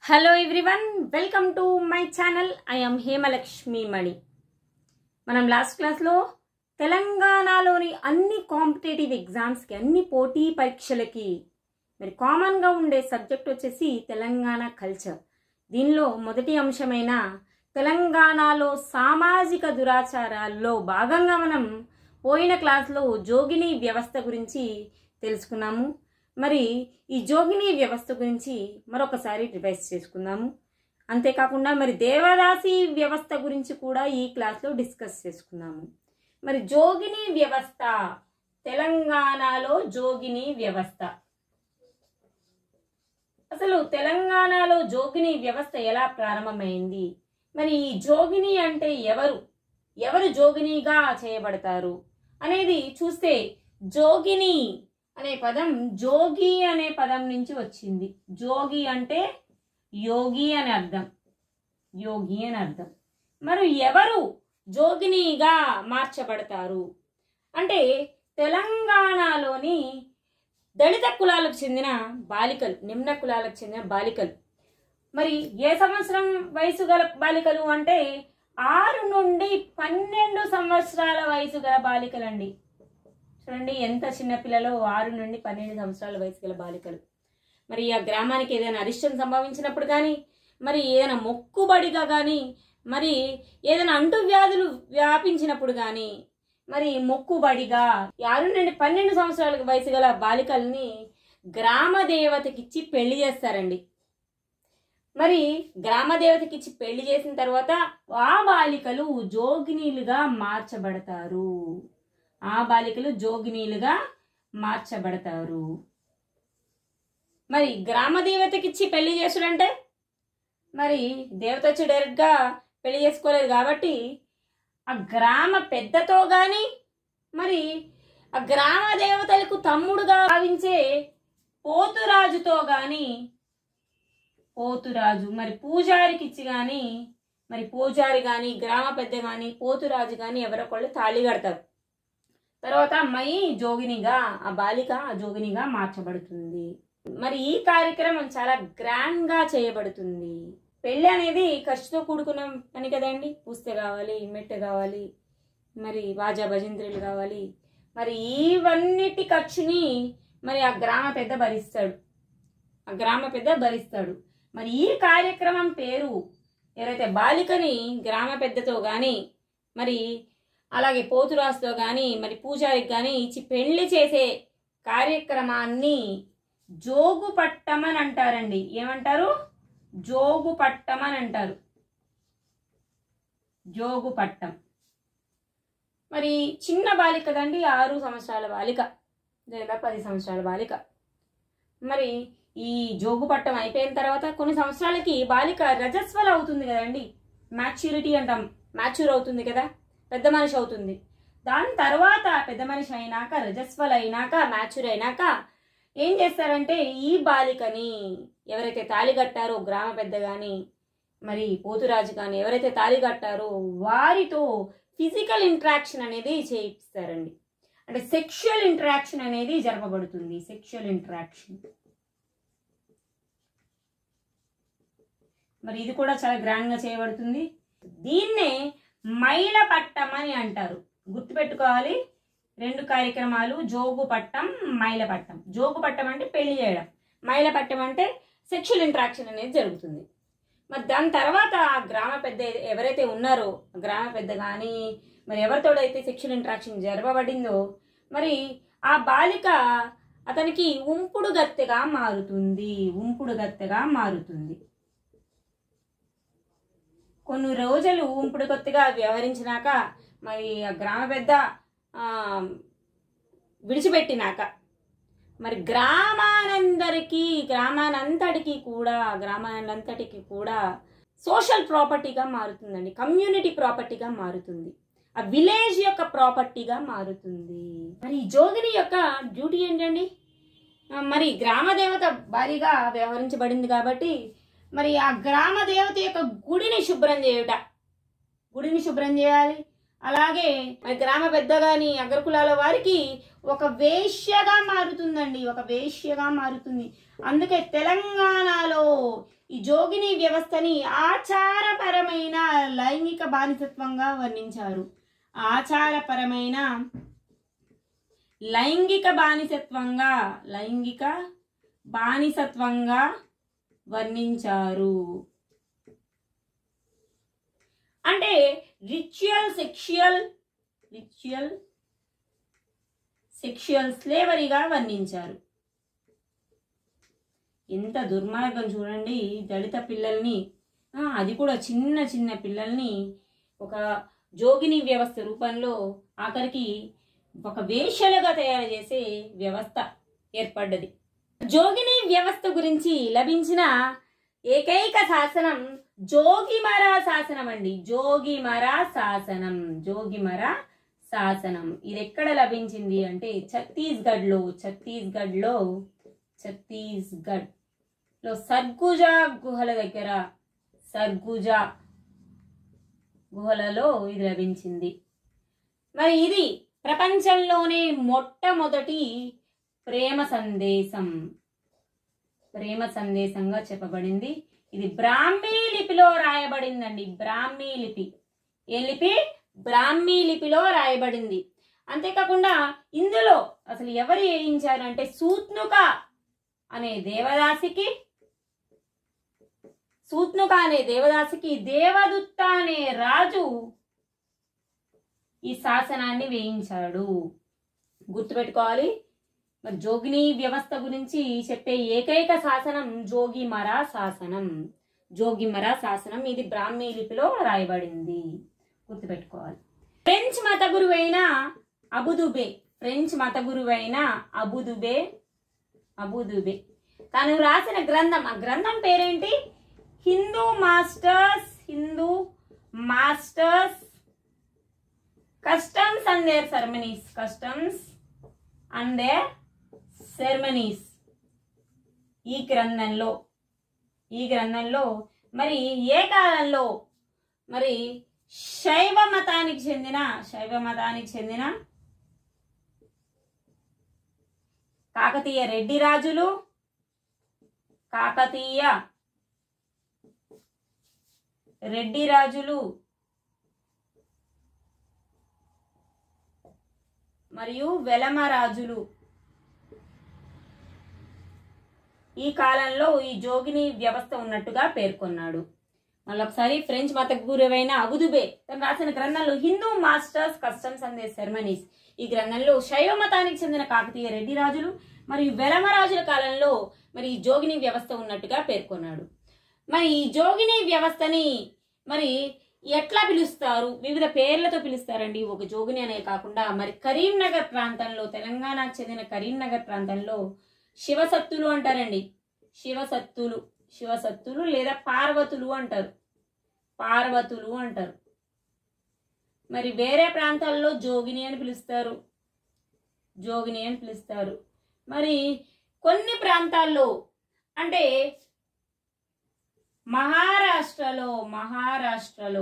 hello everyone welcome to my channel I'm Hemalakshmi Mani మనం last క్లాస్లో తెలంగాణలోని అన్ని కాంపిటేటివ్ ఎగ్జామ్స్కి అన్ని పోటీ పరీక్షలకి మరి కామన్గా ఉండే సబ్జెక్ట్ వచ్చేసి తెలంగాణ కల్చర్ దీనిలో మొదటి అంశమైన తెలంగాణలో సామాజిక దురాచారాల్లో భాగంగా మనం పోయిన క్లాస్లో జోగిని వ్యవస్థ గురించి తెలుసుకున్నాము మరి ఈ జోగిని వ్యవస్థ గురించి మరొకసారి రివైజ్ చేసుకుందాము అంతేకాకుండా మరి దేవదాసి వ్యవస్థ గురించి కూడా ఈ క్లాస్లో డిస్కస్ చేసుకుందాము మరి జోగిని వ్యవస్థ తెలంగాణలో జోగిని వ్యవస్థ అసలు తెలంగాణలో జోగిని వ్యవస్థ ఎలా ప్రారంభమైంది మరి ఈ జోగిని అంటే ఎవరు ఎవరు జోగినిగా చేయబడతారు అనేది చూస్తే జోగిని అనే పదం జోగి అనే పదం నుంచి వచ్చింది జోగి అంటే యోగి అని అర్థం యోగి అని అర్థం మరి ఎవరు జోగినిగా మార్చబడతారు అంటే తెలంగాణలోని దళిత కులాలకు చెందిన బాలికలు నిమ్న కులాలకు చెందిన బాలికలు మరి ఏ సంవత్సరం వయసు గల బాలికలు అంటే ఆరు నుండి పన్నెండు సంవత్సరాల వయసు గల బాలికలండి చూడండి ఎంత చిన్న పిల్లలు ఆరు నుండి పన్నెండు సంవత్సరాల వయసు గల బాలికలు మరి ఆ గ్రామానికి ఏదైనా అరిష్టం సంభవించినప్పుడు కానీ మరి ఏదైనా మొక్కుబడిగా కానీ మరి ఏదైనా అంటువ్యాధులు వ్యాపించినప్పుడు కానీ మరి మొక్కుబడిగా ఆరు నుండి పన్నెండు సంవత్సరాల వయసు గల బాలికల్ని గ్రామ దేవతకిచ్చి పెళ్లి చేస్తారండి మరి గ్రామ దేవతకిచ్చి పెళ్లి చేసిన తర్వాత ఆ బాలికలు జోగినీలుగా మార్చబడతారు ఆ బాలికలు జోగినీలుగా మార్చబడతారు మరి గ్రామ దేవతకిచ్చి పెళ్లి చేసుడంటే మరి దేవత వచ్చి డైరెక్ట్గా పెళ్లి చేసుకోలేదు కాబట్టి ఆ గ్రామ పెద్దతో గాని మరి ఆ గ్రామ దేవతలకు తమ్ముడుగా భావించే పోతురాజుతో గాని పోతురాజు మరి పూజారికి ఇచ్చి కానీ మరి పూజారి కానీ గ్రామ పెద్ద కానీ పోతురాజు కానీ ఎవరొకళ్ళు తాళి కడతారు తర్వాత అమ్మాయి జోగినిగా ఆ బాలిక ఆ జోగినిగా మార్చబడుతుంది మరి ఈ కార్యక్రమం చాలా గ్రాండ్ గా చేయబడుతుంది పెళ్ళి అనేది ఖర్చుతో కూడుకున్న పని కదండి పూస్తే కావాలి మెట్టె కావాలి మరి వాజా భజంత్రులు కావాలి మరి ఇవన్నిటి ఖర్చుని మరి ఆ గ్రామ పెద్ద భరిస్తాడు ఆ గ్రామ పెద్ద భరిస్తాడు మరి ఈ కార్యక్రమం పేరు ఎవరైతే బాలికని గ్రామ పెద్దతో కానీ మరి అలాగే పోతురాజుతో కానీ మరి పూజారికి కానీ ఇచ్చి పెళ్లి చేసే కార్యక్రమాన్ని జోగు పట్టమని అంటారండి ఏమంటారు జోగు పట్టమని అంటారు జోగు పట్టం మరి చిన్న బాలిక కదండి ఆరు సంవత్సరాల బాలిక లేదా పది సంవత్సరాల బాలిక మరి ఈ జోగు పట్టం అయిపోయిన తర్వాత కొన్ని సంవత్సరాలకి బాలిక రజస్వల అవుతుంది కదండి మ్యాచ్యూరిటీ అంటాం మ్యాచ్యూర్ అవుతుంది కదా పెద్ద మనిషి అవుతుంది దాని తర్వాత పెద్ద మనిషి అయినాక రజస్వల్ అయినాక మ్యాచ్యూర్ అయినాక ఏం చేస్తారంటే ఈ బాలికని ఎవరైతే తాళి కట్టారో గ్రామ పెద్ద కానీ మరి పోతురాజు కానీ ఎవరైతే తాళి కట్టారో వారితో ఫిజికల్ ఇంట్రాక్షన్ అనేది చేయిస్తారండి అంటే సెక్షువల్ ఇంటరాక్షన్ అనేది జరపబడుతుంది సెక్షువల్ ఇంటరాక్షన్ మరి ఇది కూడా చాలా గ్రాండ్ గా చేయబడుతుంది దీన్నే మైల పట్టం అని అంటారు గుర్తుపెట్టుకోవాలి రెండు కార్యక్రమాలు జోగు పట్టం మైల పట్టం జోగు పట్టం అంటే పెళ్లి చేయడం మైల పట్టం అంటే సెక్షువల్ ఇంటరాక్షన్ అనేది జరుగుతుంది మరి దాని తర్వాత ఆ గ్రామ పెద్ద ఎవరైతే ఉన్నారో ఆ గ్రామ పెద్ద కానీ మరి ఎవరితోడైతే సెక్షువల్ ఇంటరాక్షన్ జరపబడిందో మరి ఆ బాలిక అతనికి ఉంపుడు గత్తెగా మారుతుంది ఉంపుడు గత్తెగా మారుతుంది కొన్ని రోజులు ఉంపుడు కొత్తగా వ్యవహరించినాక మరి ఆ గ్రామ పెద్ద ఆ, విడిచిపెట్టినాక మరి గ్రామానందరికీ గ్రామానంతటికి కూడా గ్రామానంతటికి కూడా సోషల్ ప్రాపర్టీగా మారుతుందండి కమ్యూనిటీ ప్రాపర్టీగా మారుతుంది ఆ విలేజ్ యొక్క ప్రాపర్టీగా మారుతుంది మరి ఈ జోగిని యొక్క డ్యూటీ ఏంటండి ఆ, మరి గ్రామ దేవత భారీగా వ్యవహరించబడింది కాబట్టి మరి ఆ గ్రామ దేవత యొక్క గుడిని శుభ్రం చేయుట గుడిని శుభ్రం చేయాలి అలాగే మరి గ్రామ పెద్ద గాని అగ్రకులాల వారికి ఒక వేశ్యగా మారుతుందండి ఒక వేశ్యగా మారుతుంది అందుకే తెలంగాణలో ఈ జోగిని వ్యవస్థని ఆచారపరమైన లైంగిక బానిసత్వంగా వర్ణించారు ఆచారపరమైన లైంగిక బానిసత్వంగా లైంగిక బానిసత్వంగా వర్ణించారు అంటే రిచువల్ సెక్షువల్ రిచువల్ సెక్షువల్ స్లేవరీగా వర్ణించారు ఎంత దుర్మార్గం చూడండి దళిత పిల్లల్ని ఆ, అది కూడా చిన్న చిన్న పిల్లల్ని ఒక జోగిని వ్యవస్థ రూపంలో ఆఖరికి ఒక వేశ్యలుగా తయారు చేసే వ్యవస్థ ఏర్పడ్డది జోగిని వ్యవస్థ గురించి లభించిన ఏకైక శాసనం జోగిమరా శాసనం అండి జోగిమరా శాసనం జోగిమరా శాసనం ఇది ఎక్కడ లభించింది అంటే ఛత్తీస్గఢ్లో ఛత్తీస్గఢ్లో ఛత్తీస్గఢ్ లో సర్గుజా గుహల దగ్గర సర్గుజా గుహలలో ఇది లభించింది మరి ఇది ప్రపంచంలోనే మొట్టమొదటి ప్రేమ సందేశం ప్రేమ సందేశంగా చెప్పబడింది ఇది బ్రాహ్మీ లిపిలో రాయబడిందండి బ్రాహ్మీ లిపి ఏ లిపి బ్రాహ్మీ లిపిలో రాయబడింది అంతేకాకుండా ఇందులో అసలు ఎవరు వేయించారు అంటే సూత్నుక అనే దేవదాసికి సూత్నుక అనే దేవదాసికి దేవదుత్త అనే రాజు ఈ శాసనాన్ని వేయించాడు గుర్తుపెట్టుకోవాలి మరి జోగిని వ్యవస్థ గురించి చెప్పే ఏకైక శాసనం జోగిమరా శాసనం జోగిమరా శాసనం ఇది బ్రాహ్మీ లిపిలో రాయబడింది గుర్తుపెట్టుకోవాలి ఫ్రెంచ్ మత గురువైన అబుదుబే ఫ్రెంచ్ మత గురువైన అబుదుబే అబుదుబే తను రాసిన గ్రంథం ఆ గ్రంథం పేరేంటి Hindu masters Hindu masters customs and their ceremonies customs and their ceremonies ఈ గ్రంథంలో ఈ గ్రంథంలో మరి ఏ కాలంలో మరి శైవ మతానికి చెందిన శైవ మతానికి చెందిన కాకతీయ రెడ్డి రాజులు కాకతీయ రెడ్డి రాజులు మరియు వెలమ రాజులు ఈ కాలంలో ఈ జోగిని వ్యవస్థ ఉన్నట్టుగా పేర్కొన్నాడు మళ్ళొకసారి ఫ్రెంచ్ మత గురువైన అబుదుబే తను రాసిన గ్రంథంలో Hindu masters customs and their ceremonies ఈ గ్రంథంలో శైవ మతానికి చెందిన కాకతీయ రెడ్డి రాజులు మరియు వెలమ రాజుల కాలంలో మరి ఈ జోగిని వ్యవస్థ ఉన్నట్టుగా పేర్కొన్నాడు మరి ఈ జోగిని వ్యవస్థని మరి ఎట్లా పిలుస్తారు వివిధ పేర్లతో పిలుస్తారండి ఒక జోగిని అనే కాకుండా మరి కరీంనగర్ ప్రాంతంలో తెలంగాణకు చెందిన కరీంనగర్ ప్రాంతంలో శివసత్తులు అంటారండి శివసత్తులు శివసత్తులు లేదా పార్వతులు అంటారు పార్వతులు అంటారు మరి వేరే ప్రాంతాల్లో జోగిని అని పిలుస్తారు జోగిని అని పిలుస్తారు మరి కొన్ని ప్రాంతాల్లో అంటే మహారాష్ట్రలో మహారాష్ట్రలో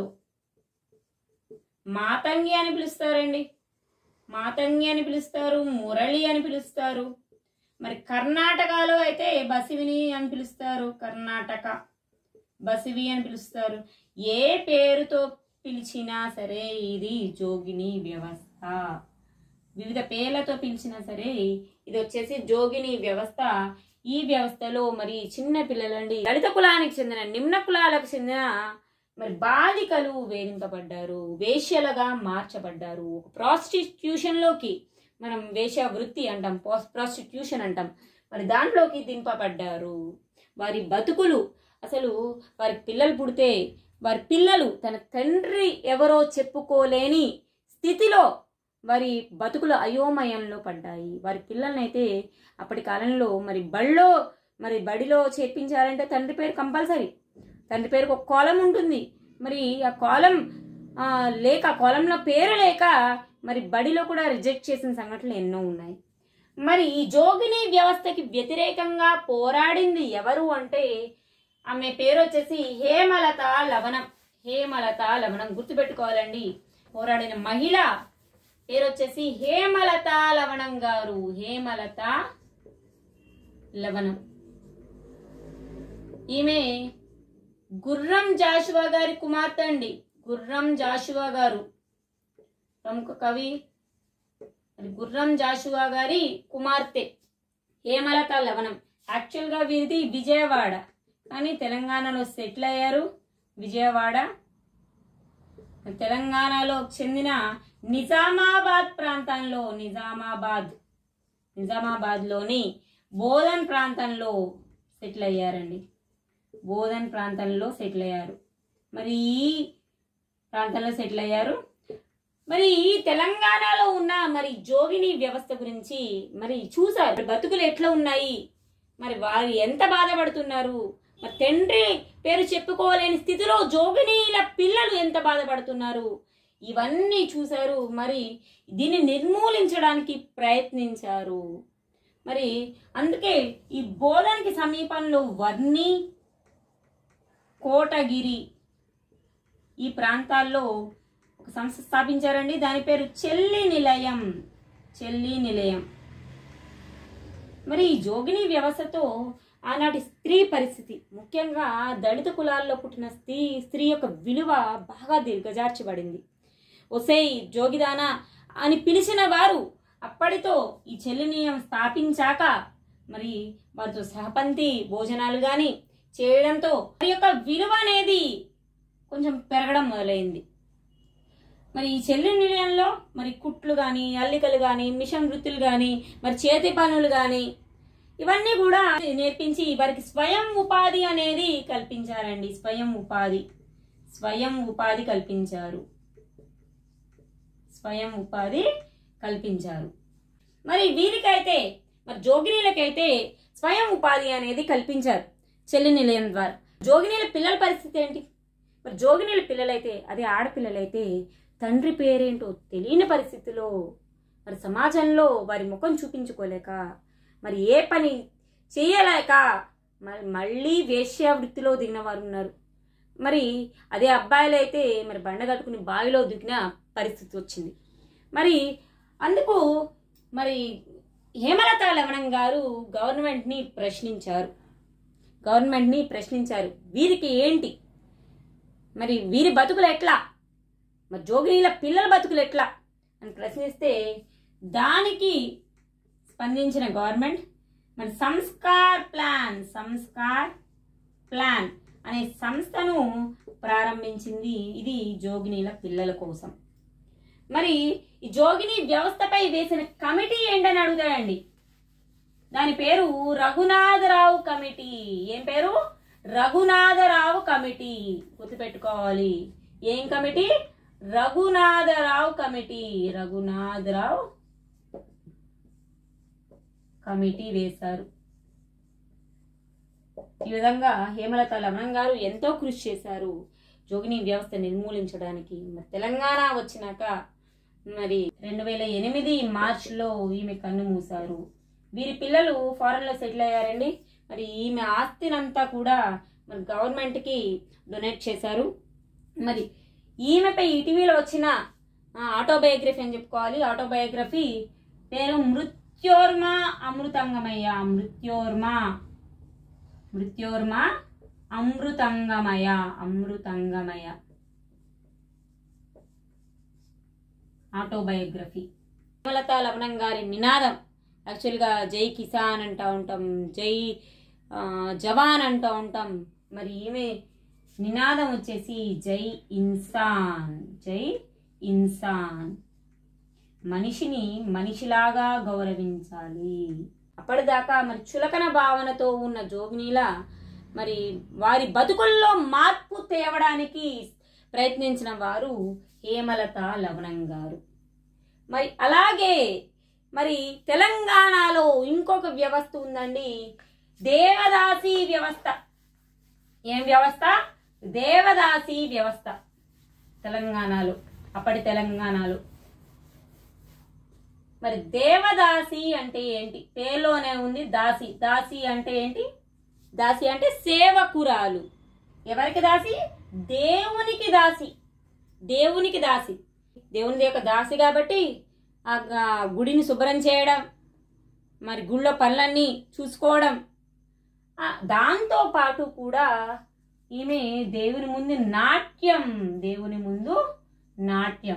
మాతంగి అని పిలుస్తారండి మాతంగి అని పిలుస్తారు మురళి అని పిలుస్తారు మరి కర్ణాటకలో అయితే బసివిని అని పిలుస్తారు కర్ణాటక బసివి అని పిలుస్తారు ఏ పేరుతో పిలిచినా సరే ఇది జోగిని వ్యవస్థ వివిధ పేర్లతో పిలిచినా సరే ఇది వచ్చేసి జోగిని వ్యవస్థ ఈ వ్యవస్థలో మరి చిన్న పిల్లలండి దళిత కులానికి చెందిన నిమ్న కులాలకు చెందిన మరి బాలికలు వేధింపబడ్డారు వేశ్యలుగా మార్చబడ్డారు ప్రాస్టిట్యూషన్ లోకి మనం వేశ్య వృత్తి అంటాం ప్రాస్టిట్యూషన్ అంటాం మరి దాంట్లోకి దింపబడ్డారు వారి బతుకులు అసలు వారి పిల్లలు పుడితే వారి పిల్లలు తన తండ్రి ఎవరో చెప్పుకోలేని స్థితిలో వారి బతుకులు అయోమయంలో పడ్డాయి వారి పిల్లలనైతే అప్పటి కాలంలో మరి బళ్ళో మరి బడిలో చేర్పించాలంటే తండ్రి పేరు కంపల్సరీ తండ్రి పేరుకు ఒక కాలం ఉంటుంది మరి ఆ కాలం ఆ, లేక ఆ కాలంలో పేరు లేక మరి బడిలో కూడా రిజెక్ట్ చేసిన సంఘటనలు ఎన్నో ఉన్నాయి మరి ఈ జోగిని వ్యవస్థకి వ్యతిరేకంగా పోరాడింది ఎవరు అంటే ఆమె పేరు వచ్చేసి హేమలత లవణం హేమలత లవణం గుర్తుపెట్టుకోవాలండి పోరాడిన మహిళ పేరు వచ్చేసి హేమలత లవణం గారు హేమలత లవణం ఈమె గుర్రం జాషువా గారి కుమార్తె అండి గుర్రం జాషువా గారు ప్రముఖ కవి మరి గుర్రం జాషువా గారి కుమార్తె హేమలత లవణం యాక్చువల్గా వీరిది విజయవాడ కానీ తెలంగాణలో సెటిల్ అయ్యారు విజయవాడ తెలంగాణలో చెందిన నిజామాబాద్ ప్రాంతంలో నిజామాబాద్ నిజామాబాద్లోని బోధన్ ప్రాంతంలో సెటిల్ అయ్యారండి బోధన్ ప్రాంతంలో సెటిల్ అయ్యారు మరి ఈ ప్రాంతంలో సెటిల్ అయ్యారు మరి ఈ తెలంగాణలో ఉన్న మరి జోగిని వ్యవస్థ గురించి మరి చూసారు బతుకులు ఎట్లా ఉన్నాయి మరి వారు ఎంత బాధపడుతున్నారు మరి తండ్రి పేరు చెప్పుకోలేని స్థితిలో జోగినీల పిల్లలు ఎంత బాధపడుతున్నారు ఇవన్నీ చూశారు మరి దీన్ని నిర్మూలించడానికి ప్రయత్నించారు మరి అందుకే ఈ బోధనకి సమీపంలో వర్ణి కోటగిరి ఈ ప్రాంతాల్లో ఒక సంస్థ స్థాపించారండి దాని పేరు చెల్లి నిలయం చెల్లి నిలయం మరి ఈ జోగిని వ్యవస్థతో ఆనాటి స్త్రీ పరిస్థితి ముఖ్యంగా దళిత కులాల్లో పుట్టిన స్త్రీ స్త్రీ యొక్క విలువ బాగా దిగజార్చబడింది ఒసేయ్ జోగిదానా అని పిలిచిన వారు అప్పటితో ఈ చెల్లినియం స్థాపించాక మరి వారితో సహపంతి భోజనాలు కానీ చేయడంతో వారి యొక్క విలువ అనేది కొంచెం పెరగడం మొదలైంది మరి ఈ చెల్లి నిలయంలో మరి కుట్లు కానీ అల్లికలు కానీ మిషన్ వృత్తులు కానీ మరి చేతి పనులు కానీ ఇవన్నీ కూడా నేర్పించి వారికి స్వయం ఉపాధి అనేది కల్పించారండి స్వయం ఉపాధి స్వయం ఉపాధి కల్పించారు స్వయం ఉపాధి కల్పించారు మరి వీరికైతే మరి జోగినీలకైతే స్వయం ఉపాధి అనేది కల్పించారు చెల్లి నిలయం ద్వారా జోగినీల పిల్లల పరిస్థితి ఏంటి మరి జోగినీల పిల్లలైతే అదే ఆడపిల్లలైతే తండ్రి పేరేంటో తెలియని పరిస్థితిలో మరి సమాజంలో వారి ముఖం చూపించుకోలేక మరి ఏ పని చేయలేక మరి మళ్ళీ వేశ్యా వృత్తిలో దిగిన వారు ఉన్నారు మరి అదే అబ్బాయిలు అయితే మరి బండ కట్టుకుని బావిలో దిగిన పరిస్థితి వచ్చింది మరి అందుకు మరి హేమలత లవణం గారు గవర్నమెంట్ని ప్రశ్నించారు గవర్నమెంట్ని ప్రశ్నించారు వీరికి ఏంటి మరి వీరి బతుకులు ఎట్లా మరి జోగినీల పిల్లల బతుకులు ఎట్లా అని ప్రశ్నిస్తే దానికి స్పందించిన గవర్నమెంట్ మరి సంస్కార్ ప్లాన్ సంస్కార్ ప్లాన్ అనే సంస్థను ప్రారంభించింది ఇది జోగినీల పిల్లల కోసం మరి ఈ జోగిని వ్యవస్థపై వేసిన కమిటీ ఏంటని అడుగుతాడండి దాని పేరు రఘునాథరావు కమిటీ ఏం పేరు రఘునాథరావు కమిటీ గుర్తుపెట్టుకోవాలి ఏం committee Raghunatharao committee Raghunatharao committee వేశారు ఈ విధంగా హేమలత లవణం గారు ఎంతో కృషి చేశారు జోగిని వ్యవస్థ నిర్మూలించడానికి మరి తెలంగాణ వచ్చినాక మరి రెండు వేల ఎనిమిది మార్చిలో ఈమె కన్ను మూశారు వీరి పిల్లలు ఫారెన్ లో సెటిల్ అయ్యారండి మరి ఈమె ఆస్తినంతా కూడా మరి గవర్నమెంట్ కి డొనేట్ చేశారు మరి ఈమెపై ఇటీవల వచ్చిన ఆటోబయోగ్రఫీ అని చెప్పుకోవాలి ఆటోబయోగ్రఫీ పేరు మృత్యోర్మ అమృతంగమయ్య మృత్యోర్మ మృత్యోర్మ అమృతంగమయ అమృతంగమయ ఆటోబయోగ్రఫీ హేమలత లవణం గారి నినాదం యాక్చువల్గా జై కిసాన్ అంటూ ఉంటాం జై ఆ, జవాన్ అంటూ ఉంటాం మరి ఈమె నినాదం వచ్చేసి జై ఇన్సాన్ జై ఇన్సాన్ మనిషిని మనిషిలాగా గౌరవించాలి అప్పటిదాకా మరి చులకన భావనతో ఉన్న జోగినీల మరి వారి బతుకుల్లో మార్పు తేవడానికి ప్రయత్నించిన వారు హేమలత లవణం గారు మరి అలాగే మరి తెలంగాణలో ఇంకొక వ్యవస్థ ఉందండి దేవదాసి వ్యవస్థ ఏం వ్యవస్థ దేవదాసి వ్యవస్థ తెలంగాణలో అప్పటి తెలంగాణలో మరి దేవదాసి అంటే ఏంటి పేర్లోనే ఉంది దాసి దాసి అంటే ఏంటి దాసి అంటే సేవకురాలు ఎవరికి దాసి దేవునికి దాసి దేవునికి దాసి దేవుని యొక్క దాసి కాబట్టి ఆ గ- గుడిని శుభ్రం చేయడం మరి గుళ్ళో పనులన్నీ చూసుకోవడం ఆ, దాంతో పాటు కూడా ఈమె దేవుని ముందు నాట్యం దేవుని ముందు నాట్యం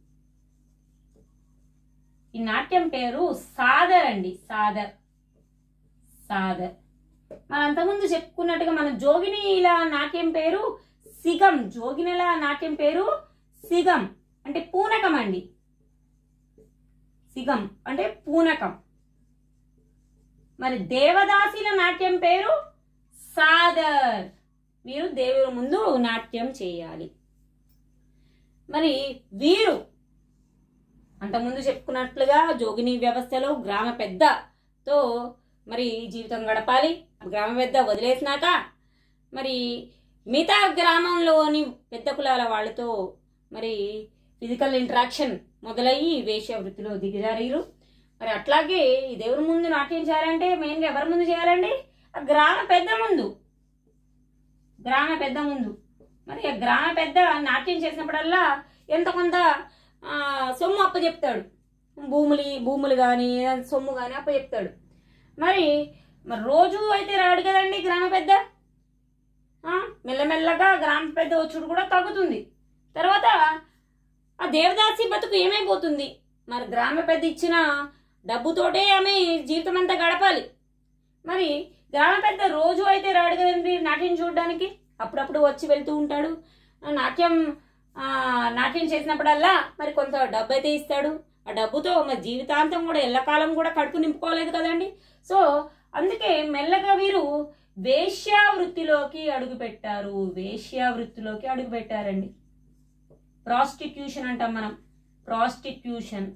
ఈ నాట్యం పేరు సాదర్ అండి సాదర్ సాదర్ మనం అంతకుముందు చెప్పుకున్నట్టుగా మన జోగినిల నాట్యం పేరు సిగం జోగినిల నాట్యం పేరు సిగం అంటే పూనకం అండి సిగం అంటే పూనకం మరి దేవదాసిల నాట్యం పేరు సాదర్ వీరు దేవుని ముందు నాట్యం చేయాలి మరి వీరు అంతకుముందు చెప్పుకున్నట్లుగా జోగిని వ్యవస్థలో గ్రామ పెద్దతో మరి జీవితం గడపాలి గ్రామ పెద్ద వదిలేసినాక మరి మిగతా గ్రామంలోని పెద్ద కులాల వాళ్ళతో మరి ఫిజికల్ ఇంటరాక్షన్ మొదలయ్యి వేశ్య వృత్తిలో దిగజారీరు మరి అట్లాగే ఈ దేవుని ముందు నాట్యం చేయాలంటే మెయిన్గా ఎవరి ముందు చేయాలండి ఆ గ్రామ పెద్ద ముందు గ్రామ పెద్ద ముందు మరి ఆ గ్రామ పెద్ద నాట్యం చేసినప్పుడల్లా ఎంత కొంత ఆ, సొమ్ము అప్పచెప్తాడు భూములు భూములు కానీ సొమ్ము కానీ అప్పచెప్తాడు మరి మరి రోజు అయితే రాడు కదండి గ్రామ పెద్ద ఆ, మెల్లమెల్లగా గ్రామ పెద్ద వచ్చుడు కూడా తగ్గుతుంది తర్వాత ఆ దేవదాసి బతుకు ఏమైపోతుంది మరి గ్రామ పెద్ద ఇచ్చిన డబ్బుతోటే ఆమె జీవితం అంతా గడపాలి మరి గ్రామ పెద్ద రోజు అయితే రాడు కదండి నాట్యం చూడడానికి అప్పుడప్పుడు వచ్చి వెళ్తూ ఉంటాడు ఆ నాట్యం ఆ, నాట్యం చేసినప్పుడల్లా మరి కొంత డబ్బు అయితే ఇస్తాడు ఆ డబ్బుతో మరి జీవితాంతం కూడా ఎల్లకాలం కూడా కడుపు నింపుకోలేదు కదండి సో అందుకే మెల్లగా వీరు వేశ్యా వృత్తిలోకి అడుగు పెట్టారు వేశ్యా వృత్తిలోకి అడుగు పెట్టారండి ప్రాస్టిట్యూషన్ అంటాం మనం ప్రాస్టిట్యూషన్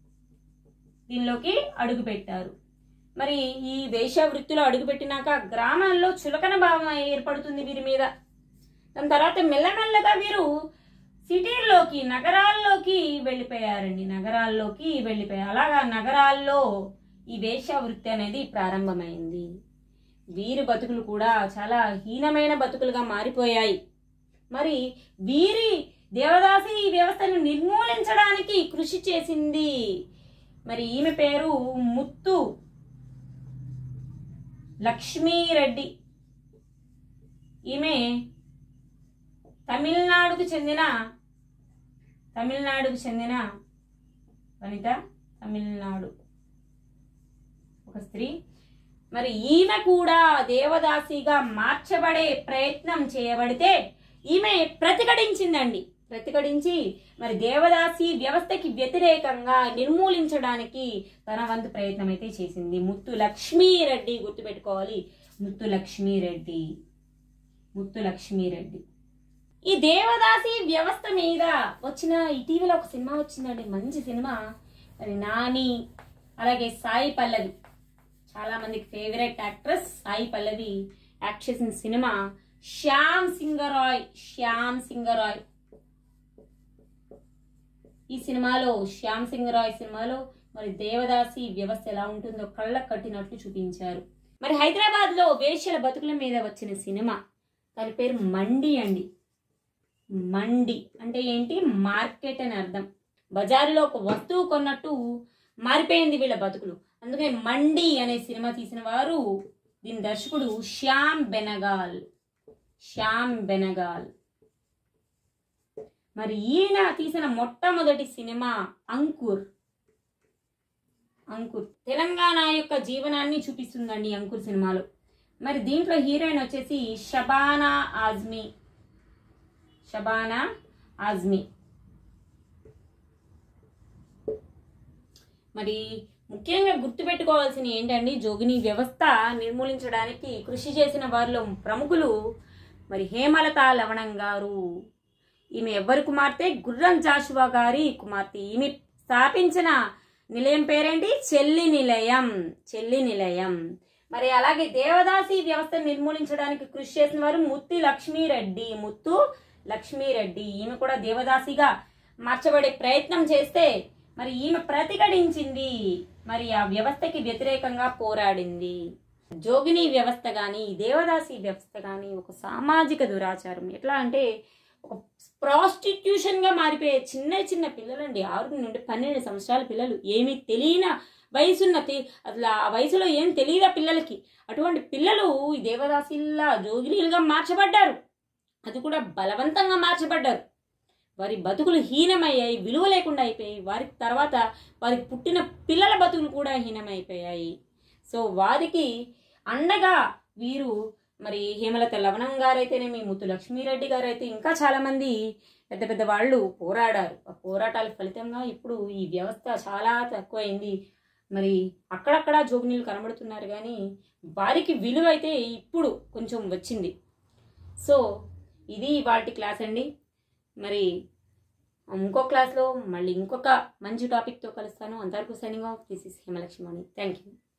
దీనిలోకి అడుగు పెట్టారు మరి ఈ వేశ్య వృత్తిలో అడుగుపెట్టినాక గ్రామాల్లో చులకన భావం ఏర్పడుతుంది వీరి మీద దాని తర్వాత మెల్లమెల్లగా వీరు సిటీల్లోకి నగరాల్లోకి వెళ్ళిపోయారండి నగరాల్లోకి వెళ్ళిపోయారు అలాగా నగరాల్లో ఈ వేశ్య వృత్తి అనేది ప్రారంభమైంది వీరి బతుకులు కూడా చాలా హీనమైన బతుకులుగా మారిపోయాయి మరి వీరి దేవదాసి ఈ వ్యవస్థను నిర్మూలించడానికి కృషి చేసింది మరి ఈమె పేరు ముత్తు లక్ష్మీరెడ్డి ఈమె తమిళనాడుకు చెందిన తమిళనాడుకు చెందిన వనిత తమిళనాడు ఒక స్త్రీ మరి ఈమె కూడా దేవదాసిగా మార్చబడే ప్రయత్నం చేయబడితే ఈమె ప్రతిఘటించిందండి ప్రతిఘటించి మరి దేవదాసి వ్యవస్థకి వ్యతిరేకంగా నిర్మూలించడానికి తన వంతు ప్రయత్నం అయితే చేసింది ముత్తు లక్ష్మీరెడ్డి గుర్తుపెట్టుకోవాలి ముత్తు లక్ష్మీరెడ్డి ముత్తు లక్ష్మీరెడ్డి ఈ దేవదాసి వ్యవస్థ మీద వచ్చిన ఇటీవల ఒక సినిమా వచ్చిందండి మంచి సినిమా మరి నాని అలాగే సాయి పల్లవి చాలా మందికి favourite actress Sai Pallavi act చేసిన సినిమా శ్యామ్ సింగరాయ్ శ్యామ్ సింగరాయ్ ఈ సినిమాలో శ్యామ్ సింగరాయ్ సినిమాలో మరి దేవదాసి వ్యవస్థ ఎలా ఉంటుందో కళ్ళకు కట్టినట్లు చూపించారు మరి హైదరాబాద్ లో వేశ్యల బతుకుల మీద వచ్చిన సినిమా దాని పేరు మండి అండి మండి అంటే ఏంటి మార్కెట్ అని అర్థం బజారులో ఒక వస్తువు కొన్నట్టు మారిపోయింది వీళ్ళ బతుకులు అందుకే మండి అనే సినిమా తీసిన వారు దీని దర్శకుడు శ్యామ్ బెనగాల్ శ్యామ్ బెనగాల్ మరి ఈయన తీసిన మొట్టమొదటి సినిమా అంకుర్ అంకుర్ తెలంగాణ యొక్క జీవనాన్ని చూపిస్తుందండి ఈ అంకుర్ సినిమాలో మరి దీంట్లో హీరోయిన్ వచ్చేసి షబానా ఆజ్మీ షబానా ఆజ్మీ మరి ముఖ్యంగా గుర్తుపెట్టుకోవాల్సిన ఏంటండి జోగిని వ్యవస్థ నిర్మూలించడానికి కృషి చేసిన వారిలో ప్రముఖులు మరి హేమలత లవణం గారు ఈమె ఎవరి కుమార్తె గుర్రం జాషువా గారి కుమార్తె ఈమె స్థాపించిన నిలయం పేరేంటి చెల్లి నిలయం చెల్లి నిలయం మరి అలాగే దేవదాసి వ్యవస్థ నిర్మూలించడానికి కృషి చేసిన వారు ముత్తి లక్ష్మీరెడ్డి ముత్తు లక్ష్మీరెడ్డి ఈమె కూడా దేవదాసిగా మార్చబడే ప్రయత్నం చేస్తే మరి ఈమె ప్రతిఘటించింది మరి ఆ వ్యవస్థకి వ్యతిరేకంగా పోరాడింది జోగిని వ్యవస్థ కానీ దేవదాసి వ్యవస్థ కానీ ఒక సామాజిక దురాచారం ఎట్లా అంటే ఒక ప్రాస్టిట్యూషన్ గా మారిపోయే చిన్న చిన్న పిల్లలండి ఆరు నుండి పన్నెండు సంవత్సరాల పిల్లలు ఏమీ తెలియన వయసున్న తి- అసలు ఆ వయసులో ఏం తెలియదా పిల్లలకి అటువంటి పిల్లలు ఈ దేవదాసిల్లా జోగినీలుగా మార్చబడ్డారు అది కూడా బలవంతంగా మార్చబడ్డారు వారి బతుకులు హీనమయ్యాయి విలువ లేకుండా అయిపోయాయి వారికి తర్వాత వారికి పుట్టిన పిల్లల బతుకులు కూడా హీనమైపోయాయి సో వారికి అండగా వీరు మరి హేమలత లవణం గారైతేనేమి ముత్తు లక్ష్మీరెడ్డి గారైతే ఇంకా చాలా మంది పెద్ద పెద్ద వాళ్ళు పోరాడారు ఆ పోరాటాల ఫలితంగా ఇప్పుడు ఈ వ్యవస్థ చాలా తక్కువైంది మరి అక్కడక్కడ జోగినీలు కనబడుతున్నారు కానీ వారికి విలువ అయితే ఇప్పుడు కొంచెం వచ్చింది సో ఇది వాటి క్లాస్ అండి మరి ఇంకో క్లాస్లో మళ్ళీ ఇంకొక మంచి టాపిక్తో కలుస్తాను అంతవరకు signing off this is Hemalakshmi thank you